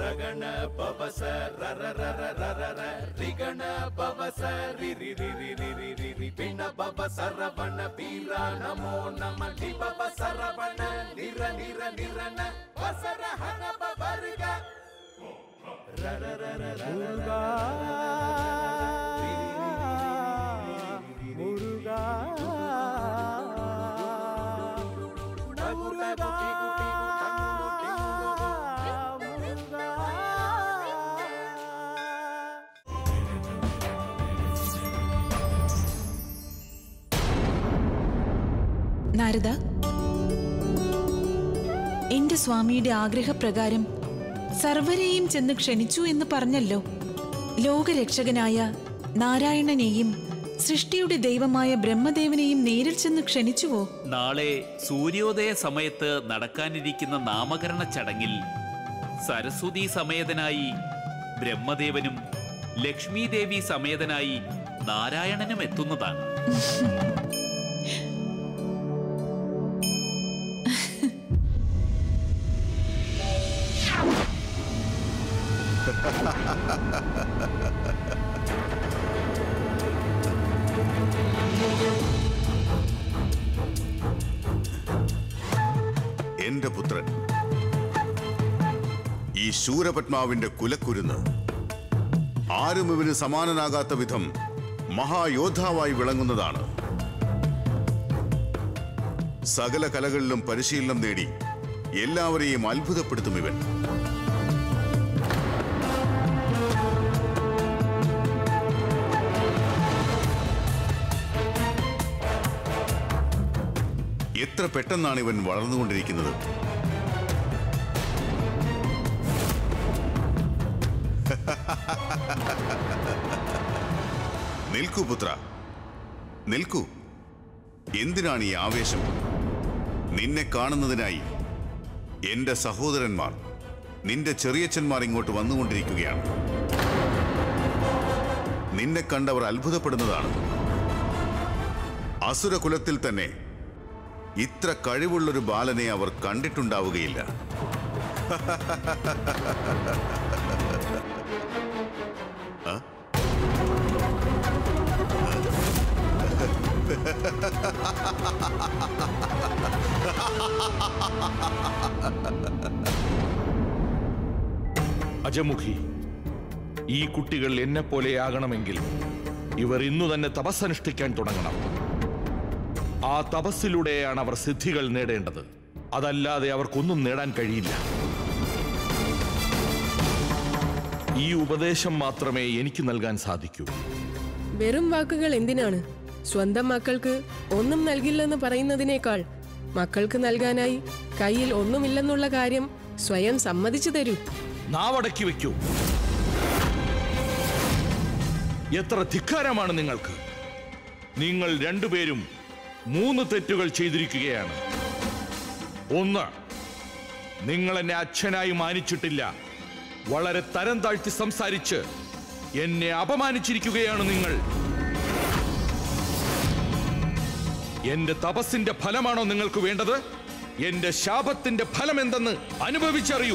ರಗಣ ಪವಸ ರರ ರರ ರರ ರ ರಿಗಣ ಪವಸ ರಿ ರಿ ರಿ ರಿ ರಿ ರಿ ರಿ ರಿ ಪಿಣ ಪವ ಸರವಣ ಪೀರ ನಮೋ ನಮ ಲಿ ಪವ ಸರವಣ ನಿರ ನಿರ ನಿರನ ವಸರ ಹನ ಪವರ್ಗ ರರ ರರ ರರ മുരുകാ മുരുകാ മുരുകാ മുരുകാ നാരദ എന്റെ സ്വാമിയുടെ ആഗ്രഹപ്രകാരം സർവരെയും ചെന്ന് ക്ഷണിച്ചു എന്ന് പറഞ്ഞല്ലോ ലോകരക്ഷകനായ നാരായണനെയും സൃഷ്ടിയുടെ ദൈവമായ ബ്രഹ്മദേവനെയും നേരിൽ ചെന്ന് ക്ഷണിച്ചുവോ നാളെ സൂര്യോദയ സമയത്ത് നടക്കാനിരിക്കുന്ന നാമകരണ ചടങ്ങിൽ സരസ്വതി സമേതനായി ബ്രഹ്മദേവനും ലക്ഷ്മീദേവി സമേതനായി നാരായണനും എത്തുന്നതാണ് എന്റെ പുത്രൻ ഈ ശൂരപത്മാവിന്റെ കുലക്കുരുന്ന് ആരും ഇവന് സമാനനാകാത്ത വിധം മഹായോദ്ധാവായി വിളങ്ങുന്നതാണ് സകല കലകളിലും പരിശീലനം നേടി എല്ലാവരെയും അത്ഭുതപ്പെടുത്തും ഇവൻ എത്ര പെട്ടെന്നാണ് ഇവൻ വളർന്നുകൊണ്ടിരിക്കുന്നത് നിൽക്കൂ പുത്ര നിൽക്കൂ എന്തിനാണ് ഈ ആവേശം നിന്നെ കാണുന്നതിനായി എന്റെ സഹോദരന്മാർ നിന്റെ ചെറിയച്ഛന്മാർ ഇങ്ങോട്ട് വന്നുകൊണ്ടിരിക്കുകയാണ് നിന്നെ കണ്ടവർ അത്ഭുതപ്പെടുന്നതാണ് അസുരകുലത്തിൽ തന്നെ ഇത്ര കഴിവുള്ളൊരു ബാലനെ അവർ കണ്ടിട്ടുണ്ടാവുകയില്ല ആ? അജമുഖി ഈ കുട്ടികൾ എന്നെ പോലെയാകണമെങ്കിൽ ഇവർ ഇന്നു തന്നെ തപസ്സനുഷ്ഠിക്കാൻ തുടങ്ങണം ആ തപസ്സിലൂടെയാണ് അവർ സിദ്ധികൾ നേടേണ്ടത് അതല്ലാതെ അവർക്കൊന്നും നേടാൻ കഴിയില്ല ഈ ഉപദേശം മാത്രമേ എനിക്ക് നൽകാൻ സാധിക്കൂ വെറും വാക്കുകൾ എന്തിനാണ് സ്വന്തം മക്കൾക്ക് ഒന്നും നൽകില്ലെന്ന് പറയുന്നതിനേക്കാൾ മക്കൾക്ക് നൽകാനായി കയ്യിൽ ഒന്നുമില്ലെന്നുള്ള കാര്യം സ്വയം സമ്മതിച്ചു തരൂ നാവടക്കി വെക്കൂ എത്ര ധിക്കാരമാണ് നിങ്ങൾക്ക് നിങ്ങൾ രണ്ടുപേരും മൂന്ന് തെറ്റുകൾ ചെയ്തിരിക്കുകയാണ് ഒന്ന് നിങ്ങൾ എന്നെ അച്ഛനായി മാനിച്ചിട്ടില്ല വളരെ തരം താഴ്ത്തി സംസാരിച്ച് എന്നെ അപമാനിച്ചിരിക്കുകയാണ് നിങ്ങൾ എന്റെ തപസ്സിന്റെ ഫലമാണോ നിങ്ങൾക്ക് വേണ്ടത് എന്റെ ശാപത്തിന്റെ ഫലം എന്തെന്ന് അനുഭവിച്ചറിയൂ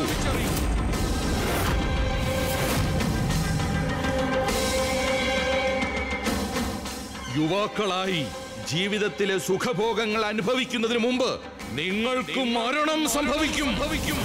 യുവാക്കളായി ജീവിതത്തിലെ സുഖഭോഗങ്ങൾ അനുഭവിക്കുന്നതിന് മുമ്പ് നിങ്ങൾക്ക് മരണം സംഭവിക്കും ഭവിക്കും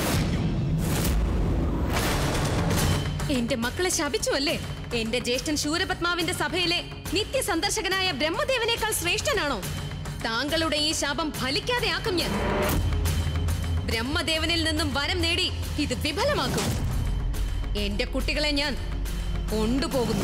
എന്റെ മക്കളെ ശപിച്ചു അല്ലേ എന്റെ ജ്യേഷ്ഠൻ ശൂരപത്മാവിന്റെ സഭയിലെ നിത്യസന്ദർശകനായ ബ്രഹ്മദേവനേക്കാൾ ശ്രേഷ്ഠനാണോ താങ്കളുടെ ഈ ശാപം ഫലിക്കാതെ ആക്കും ഞാൻ ബ്രഹ്മദേവനിൽ നിന്നും വരം നേടി ഇത് വിഫലമാക്കും എന്റെ കുട്ടികളെ ഞാൻ കൊണ്ടുപോകുന്നു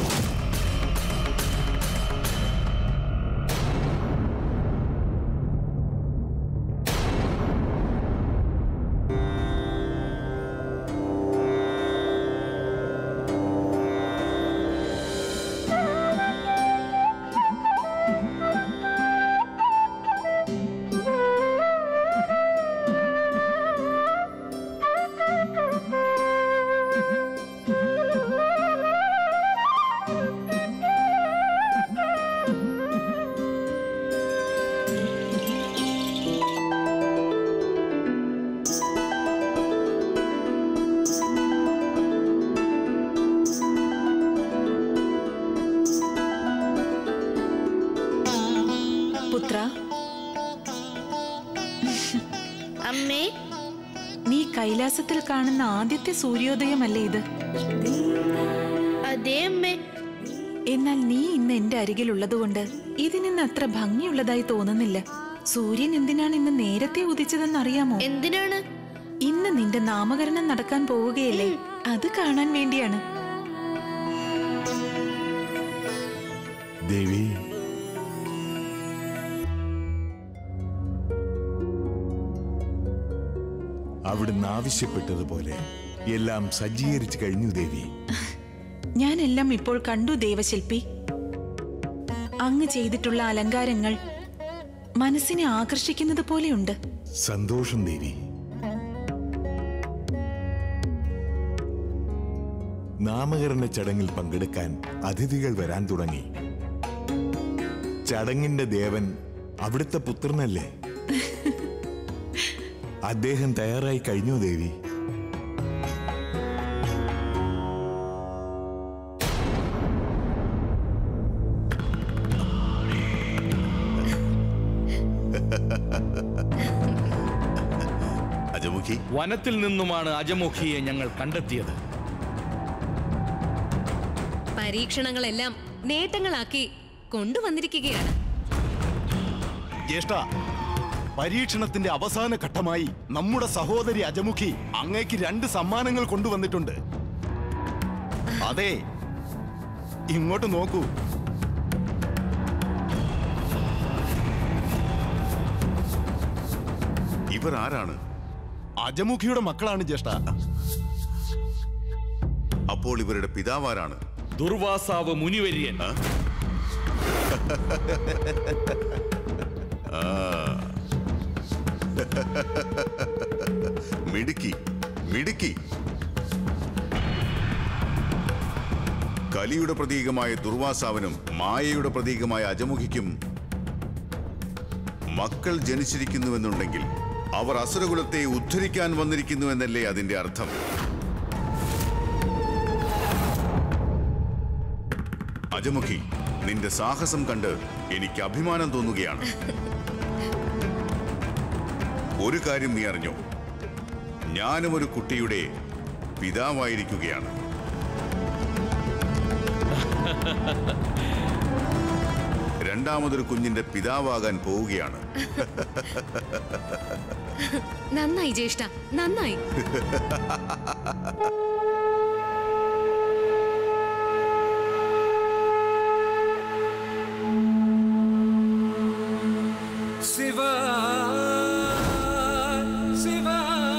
കൈലാസത്തിൽ കാണുന്ന ആദ്യത്തെ സൂര്യോദയമല്ലേ ഇത് അതേ അമ്മേ എന്നാൽ നീ ഇന്ന് എന്റെ അരികിലുള്ളതുകൊണ്ട് ഇതിനിന്ന് അത്ര ഭംഗിയുള്ളതായി തോന്നുന്നില്ല സൂര്യൻ എന്തിനാണ് ഇന്ന് നേരത്തെ ഉദിച്ചതെന്ന് അറിയാമോ എന്തിനാണ് ഇന്ന് നിന്റെ നാമകരണം നടക്കാൻ പോവുകയല്ലേ അത് കാണാൻ വേണ്ടിയാണ് ദേവി അവിടുന്ന് ആവശ്യപ്പെട്ടതുപോലെ എല്ലാം സജ്ജീകരിച്ചു കഴിഞ്ഞു ദേവി ഞാനെല്ലാം ഇപ്പോൾ കണ്ടു ദേവശില്പി അങ്ങ് ചെയ്തിട്ടുള്ള അലങ്കാരങ്ങൾ മനസ്സിനെ ആകർഷിക്കുന്നത് പോലെയുണ്ട് സന്തോഷം ദേവി നാമകരണ ചടങ്ങിൽ പങ്കെടുക്കാൻ അതിഥികൾ വരാൻ തുടങ്ങി ചടങ്ങിന്റെ ദേവൻ അവിടുത്തെ പുത്രനല്ലേ അദ്ദേഹം തയ്യാറായി കഴിഞ്ഞു ദേവി അജമുഖി വനത്തിൽ നിന്നുമാണ് അജമുഖിയെ ഞങ്ങൾ കണ്ടെത്തിയത് പരീക്ഷണങ്ങളെല്ലാം നേട്ടങ്ങളാക്കി കൊണ്ടുവന്നിരിക്കുകയാണ് ജ്യേഷ്ഠ പരീക്ഷണത്തിന്റെ അവസാന ഘട്ടമായി നമ്മുടെ സഹോദരി അജമുഖി അങ്ങേക്ക് രണ്ട് സമ്മാനങ്ങൾ കൊണ്ടുവന്നിട്ടുണ്ട് അതെ ഇങ്ങോട്ട് നോക്കൂ ഇവർ ആരാണ് അജമുഖിയുടെ മക്കളാണ് ജ്യേഷ്ഠ അപ്പോൾ ഇവരുടെ പിതാവാരാണ് ദുർവാസാവ് മുനിവര്യൻ മിടുക്കി മിടുക്കി കലിയുടെ പ്രതീകമായ ദുർവാസാവനും മായയുടെ പ്രതീകമായ അജമുഖിക്കും മക്കൾ ജനിച്ചിരിക്കുന്നുവെന്നുണ്ടെങ്കിൽ അവർ അസുരകുലത്തെ ഉദ്ധരിക്കാൻ വന്നിരിക്കുന്നുവെന്നല്ലേ അതിന്റെ അർത്ഥം അജമുഖി നിന്റെ സാഹസം കണ്ട് എനിക്ക് അഭിമാനം തോന്നുകയാണ് ഒരു കാര്യം നീ അറിഞ്ഞോ ഞാനും ഒരു കുട്ടിയുടെ പിതാവായിരിക്കുകയാണ് രണ്ടാമതൊരു കുഞ്ഞിന്റെ പിതാവാകാൻ പോവുകയാണ് നന്നായി ജ്യേഷ്ഠ നന്നായി ശിവ ശിവ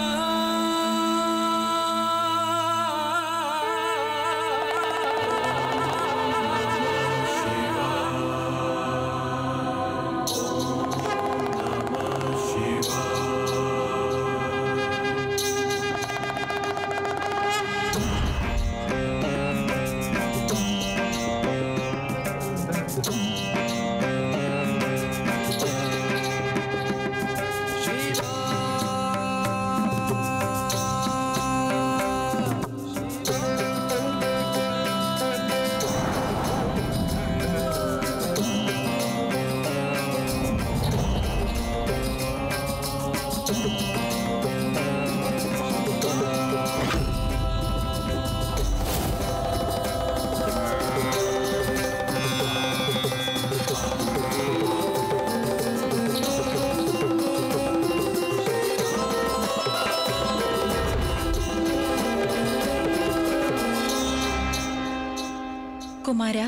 കുമാര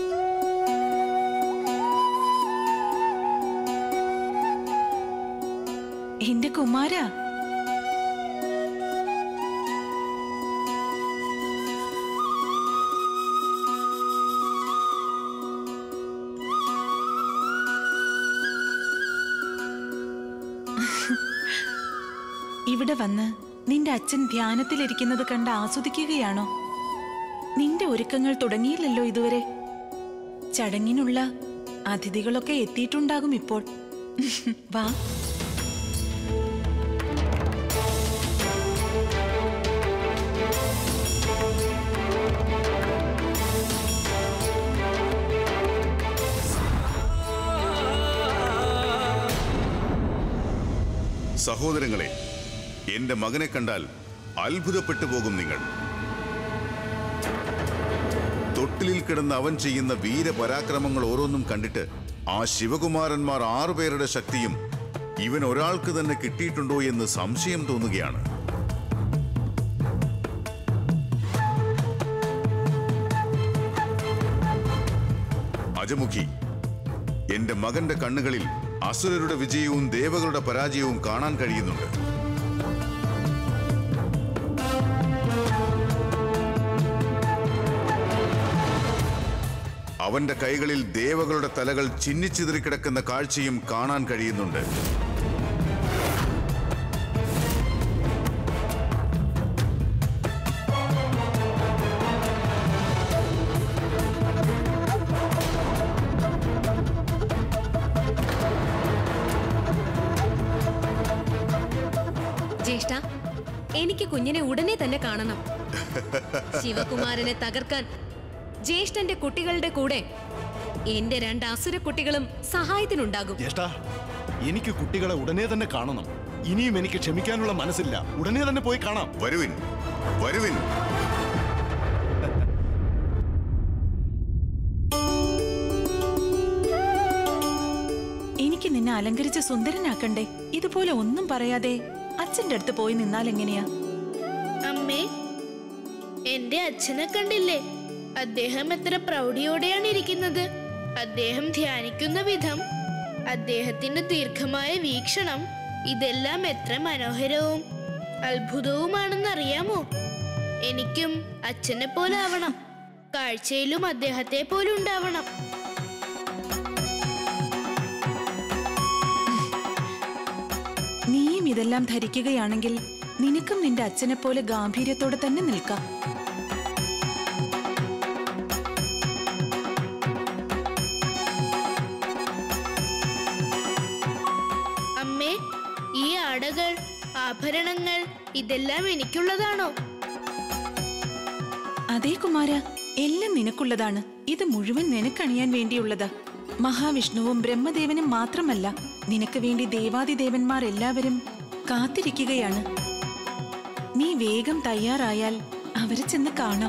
എന്റെ കുമാര ഇവിടെ വന്ന് നിന്റെ അച്ഛൻ ധ്യാനത്തിലിരിക്കുന്നത് കണ്ട് ആസ്വദിക്കുകയാണോ നിന്റെ ഒരുക്കങ്ങൾ തുടങ്ങിയില്ലല്ലോ ഇതുവരെ ചടങ്ങിനുള്ള അതിഥികളൊക്കെ എത്തിയിട്ടുണ്ടാകും ഇപ്പോൾ വാ സഹോദരങ്ങളെ എന്റെ മകനെ കണ്ടാൽ അത്ഭുതപ്പെട്ടു പോകും നിങ്ങൾ തൊട്ടിലിൽ കിടന്ന് അവൻ ചെയ്യുന്ന വീരപരാക്രമങ്ങൾ ഓരോന്നും കണ്ടിട്ട് ആ ശിവകുമാരന്മാർ ആറുപേരുടെ ശക്തിയും ഇവൻ ഒരാൾക്ക് തന്നെ കിട്ടിയിട്ടുണ്ടോ എന്ന് സംശയം തോന്നുകയാണ് അജമുഖി എന്റെ മകന്റെ കണ്ണുകളിൽ അസുരരുടെ വിജയവും ദേവകളുടെ പരാജയവും കാണാൻ കഴിയുന്നുണ്ട് അവന്റെ കൈകളിൽ ദേവകളുടെ തലകൾ ചിന്നിച്ചിതറിക്കിടക്കുന്ന കാഴ്ചയും കാണാൻ കഴിയുന്നുണ്ട് ജ്യേഷ്ഠ എനിക്ക് കുഞ്ഞിനെ ഉടനെ തന്നെ കാണണം ശിവകുമാരനെ തകർക്കാൻ ജ്യേഷ്ഠന്റെ കുട്ടികളുടെ കൂടെ എന്റെ രണ്ട് അസുര കുട്ടികളും സഹായത്തിനുണ്ടാകും ജ്യേഷ്ഠ എനിക്ക് കുട്ടികളെ ഉടനെ തന്നെ കാണണം ഇനിയും എനിക്ക് ക്ഷമിക്കാനുള്ള മനസ്സില്ല ഉടനെ തന്നെ പോയി കാണാം വരുവിൻ വരുവിൻ എനിക്ക് നിന്നെ അലങ്കരിച്ച് സുന്ദരനാക്കണ്ടേ ഇതുപോലെ ഒന്നും പറയാതെ അച്ഛന്റെ അടുത്ത് പോയി നിന്നാൽ എങ്ങനെയാ അമ്മേ എന്റെ അച്ഛനെ കണ്ടില്ലേ അദ്ദേഹം എത്ര പ്രൗഢിയോടെയാണ് ഇരിക്കുന്നത് അദ്ദേഹം ധ്യാനിക്കുന്ന വിധം അദ്ദേഹത്തിന്റെ ദീർഘമായ വീക്ഷണം ഇതെല്ലാം എത്ര മനോഹരവും അത്ഭുതവുമാണെന്ന് അറിയാമോ എനിക്കും അച്ഛനെ പോലെ ആവണം കാഴ്ചയിലും അദ്ദേഹത്തെ പോലെ ഉണ്ടാവണം നീയും ഇതെല്ലാം ധരിക്കുകയാണെങ്കിൽ നിനക്കും നിന്റെ അച്ഛനെ പോലെ ഗാംഭീര്യത്തോടെ തന്നെ നിൽക്കാം അമ്മേ ഈ ആടകൾ ആഭരണങ്ങൾ ഇതെല്ലാം എനിക്കുള്ളതാണോ അതേ കുമാര എല്ലാം നിനക്കുള്ളതാണ് ഇത് മുഴുവൻ നിനക്കണിയാൻ വേണ്ടിയുള്ളതാ മഹാവിഷ്ണുവും ബ്രഹ്മദേവനും മാത്രമല്ല നിനക്ക് വേണ്ടി ദേവാദിദേവന്മാർ എല്ലാവരും കാത്തിരിക്കുകയാണ് നീ വേഗം തയ്യാറായാൽ അവരെ ചെന്ന് കാണാം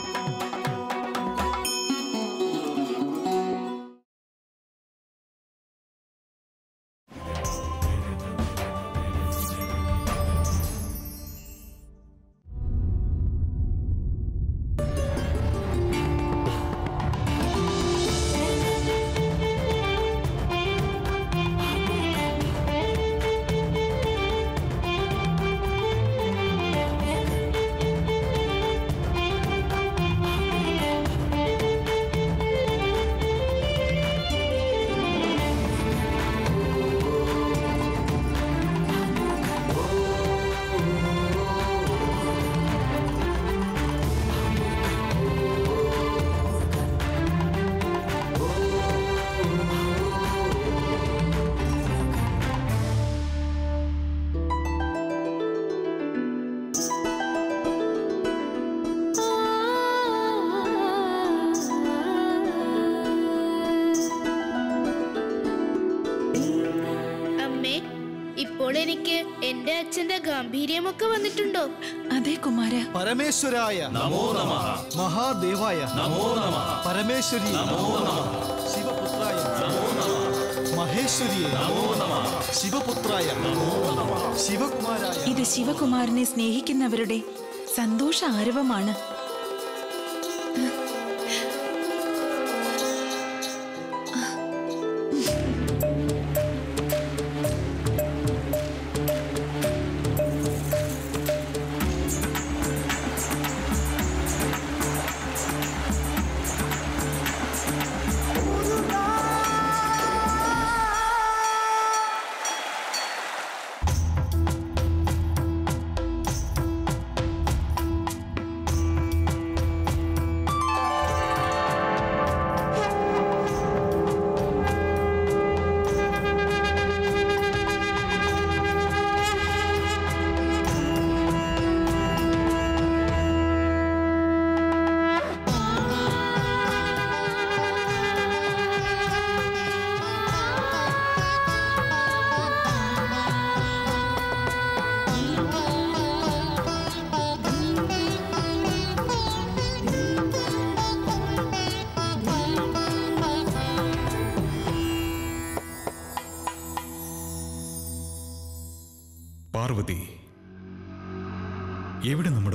അമ്മേ ഇപ്പോൾ എനിക്ക് എന്റെ അച്ഛന്റെ ഗാംഭീര്യമൊക്കെ വന്നിട്ടുണ്ടോ അതെ കുമാര പരമേശ്വരായ നമോ നമ മഹാദേവായ നമോ നമ പരമേശ്വരി നമോ നമ ശിവപുത്രായ നമോ നമ മഹേശ്വരിയെ നമോ നമ ശിവപുത്രായ നമോ നമ ശിവകുമാരായ ഇത് ശിവകുമാരനെ സ്നേഹിക്കുന്നവരുടെ സന്തോഷ ആരവമാണ്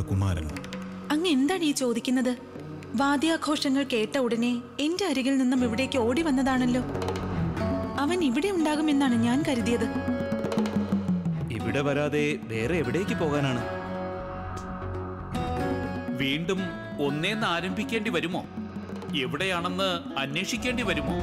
കുമാരൻ അങ്ങ് എന്താണ് ഈ ചോദിക്കുന്നത് വാദ്യാഘോഷങ്ങൾ കേട്ട ഉടനെ എന്റെ അരികിൽ നിന്നും ഇവിടേക്ക് ഓടി വന്നതാണല്ലോ അവൻ ഇവിടെ ഉണ്ടാകുമെന്നാണ് ഞാൻ കരുതിയത് ഇവിടെ വരാതെ വേറെ എവിടേക്ക് പോകാനാണ് വീണ്ടും ഒന്നേന്ന് ആരംഭിക്കേണ്ടി വരുമോ എവിടെയാണെന്ന് അന്വേഷിക്കേണ്ടി വരുമോ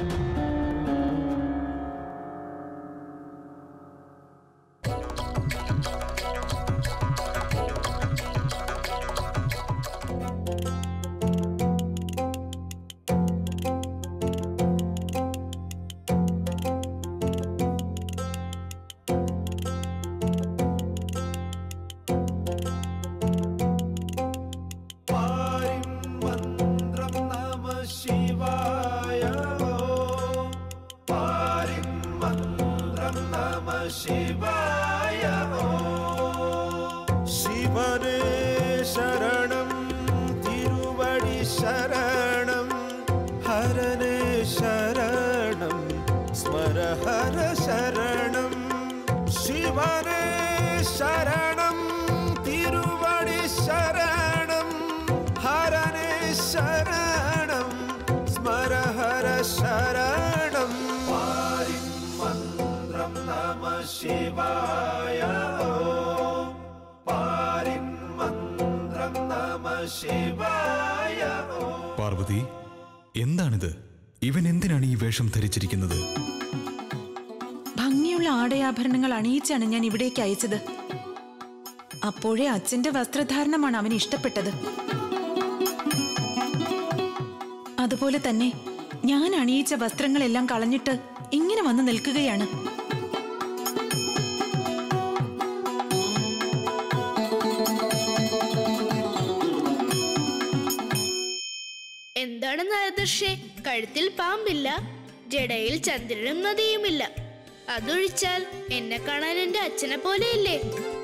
ശിവായ ഓം പാരിം മന്ത്രം നമ ശിവായ ഓം ശിവനേ ശരണം തിരുവടി ശരണം ഹരനേ ശരണം സ്മര ഹര ശരണം ശിവനേ ശരണം തിരുവടി ശരണം ഹരനേ ശരണം സ്മര ഹര ശരണം പാരിം മന്ത്രം നമ ശിവായ ഓം പാരിം മന്ത്രം നമ ശിവായ ഓം പാർവതി എന്താണിത് ഇവൻ എന്തിനാണ് ഈ വേഷം ധരിച്ചിരിക്കുന്നത് ഭംഗിയുള്ള ആടയാഭരണങ്ങൾ അണിയിച്ചാണ് ഞാൻ ഇവിടേക്ക് അയച്ചത് അപ്പോഴേ അച്ഛന്റെ വസ്ത്രധാരണമാണ് അവന് ഇഷ്ടപ്പെട്ടത് അതുപോലെ തന്നെ ഞാൻ അണിയിച്ച വസ്ത്രങ്ങളെല്ലാം കളഞ്ഞിട്ട് ഇങ്ങനെ വന്ന് നിൽക്കുകയാണ് എന്താണ് നാരദർഷേ കഴുത്തിൽ പാമ്പില്ല ജടയിൽ ചന്ദ്രനും നദിയുമില്ല അതൊഴിച്ചാൽ എന്നെ കാണാൻ എന്റെ അച്ഛനെ പോലെയല്ലേ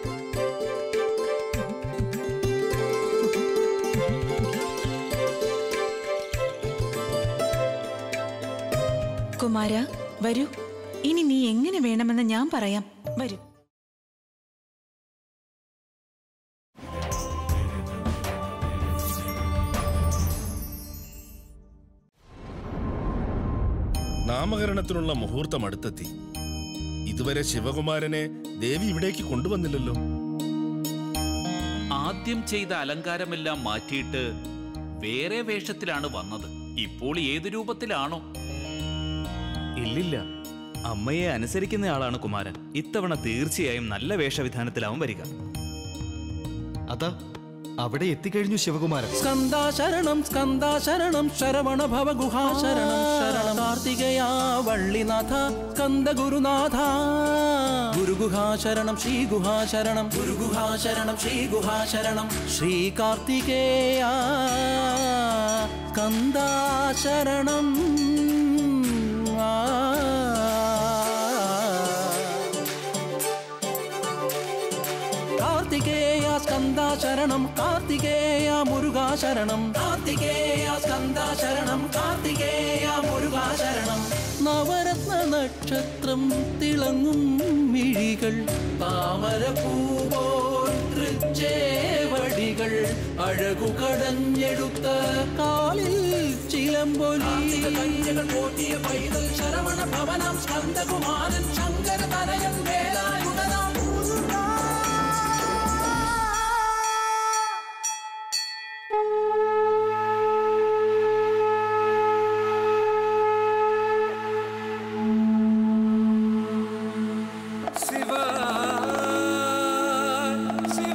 കുമാര വരൂ ഇനി നീ എങ്ങനെ വേണമെന്ന് ഞാൻ പറയാം വരൂ നാമകരണത്തിനുള്ള മുഹൂർത്തം അടുത്തെത്തി ഇതുവരെ ശിവകുമാരനെ ദേവി ഇവിടേക്ക് കൊണ്ടുവന്നില്ലല്ലോ ആദ്യം ചെയ്ത അലങ്കാരമെല്ലാം മാറ്റിയിട്ട് വേറെ വേഷത്തിലാണ് വന്നത് ഇപ്പോൾ ഏത് രൂപത്തിലാണോ ഇല്ലില്ല അമ്മയെ അനുസരിക്കുന്നയാളാണ് കുമാരൻ ഇത്തവണ തീർച്ചയായും നല്ല വേഷവിധാനത്തിലാവും വരിക അതാ അവിടെ എത്തിക്കഴിഞ്ഞു ശിവകുമാരൻ സ്കന്ദാശരണം സ്കന്ദാശരണം ശരവണ ഭവ ഗുഹാശരണം ശരണം കാർത്തികയാ വള്ളിനാഥ സ്കന്ദ ഗുരുനാഥ ഗുരുഗുഹാശരണം ശ്രീ ഗുഹാശരണം ഗുരുഗുഹാശരണം ശ്രീ ഗുഹാശരണം ശ്രീ കാർത്തികേയ സ്കന്ദാശരണം ആ കാർത്തികേയ സ്കന്ദ ശരണം കാർത്തികേയ മുരുകാ ശരണം കാർത്തികേയ സ്കന്ദ ശരണം കാർത്തികേയ മുരുകാ ശരണം നവരത്ന നക്ഷത്രം തിളങ്ങും മിഴികൾ താമരപ്പൂപോൽ തൃച്ചേവടികൾ അഴകു കടഞ്ഞെടുത്ത കാലിൽ ചിലമ്പൊലി കന്യകൾ പോറ്റിയ പൈതൽ ശരവണ ഭവനം സ്കന്ദകുമാരൻ ശങ്കര തനയൻ വേലായുധനാം ശിവ ശിവ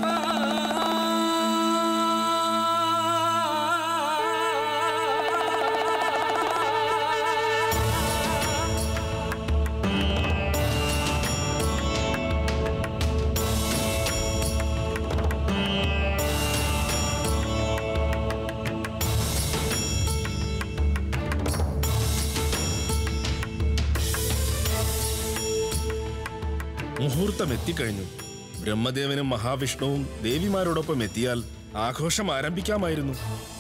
മുഹൂർത്തം എത്തിക്കഴിഞ്ഞു ബ്രഹ്മദേവനും മഹാവിഷ്ണുവും ദേവിമാരോടൊപ്പം എത്തിയാൽ ആഘോഷം ആരംഭിക്കാമായിരുന്നു